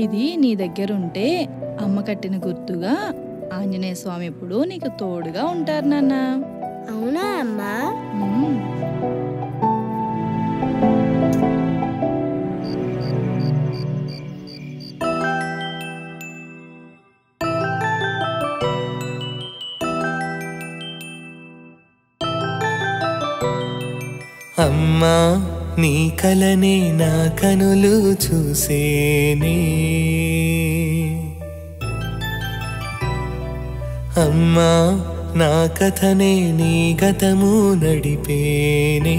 ఇది నీ దగ్గర ఉంటే అమ్మ కట్టిన గుర్తుగా ఆంజనేయ స్వామి ఎప్పుడు నీకు తోడుగా ఉంటారు నాన్న అవునా అమ్మా మ్మ్. అమ్మా నీ కలనే నా కనులు చూసేనే అమ్మా నా కథనే నీ గతము నడిపేనే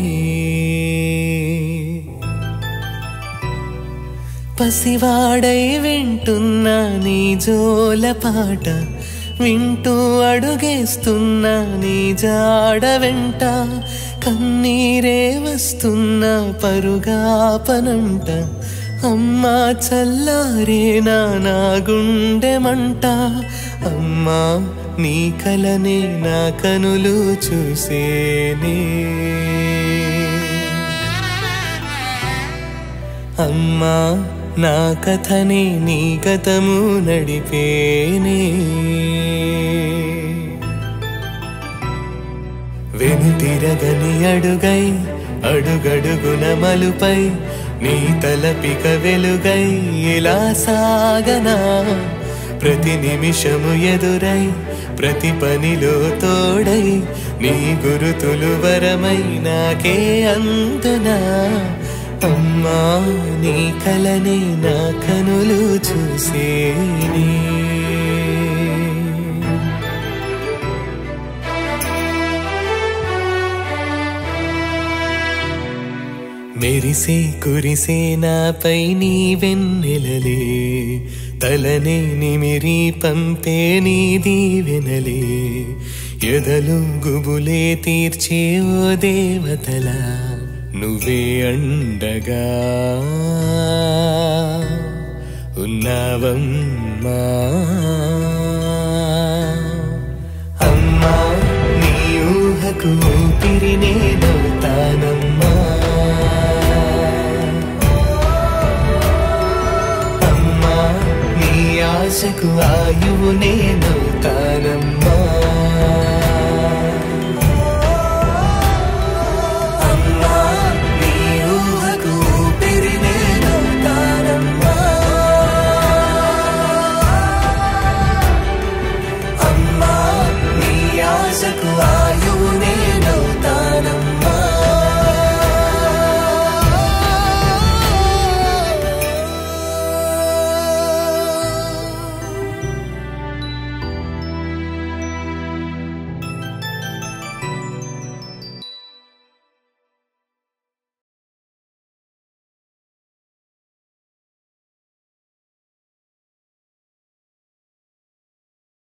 పసివాడై వింటున్నా నీ జోల పాట వింటూ అడుగేస్తున్నా నీ జాడ వెంట కన్నీరే వస్తున్నా పరుగాపనంట అమ్మా చల్లారే నా నా గుండె మంట అమ్మా నీ కలనే నా కనులు చూసేనే అమ్మా నా కథని నీ గతము నడిపేనే వెనుతిరగని అడుగై అడుగడుగున మలుపై నీ తలపిక వెలుగై ఇలా సాగనా ప్రతి నిమిషము ఎదురై ప్రతి పనిలో తోడై నీ గురుతులు వరమై నాకే అందునా అమ్మా నీ కలనే నా కనులు చూసేనే మెరిసే కురిసే నాపై నీ వెన్నెలలే తలనే నిమిరి పంపే నీ దీవెనలే ఎదలు గుబులే తీర్చే ఓ దేవతల నువ్వే అండగా ఉన్నావమ్మా అమ్మా నీ ఊహకు ఊపిరి నేనవుతానమ్మా అమ్మా నీ ఆశకు ఆయువు నేనవుతానమ్మా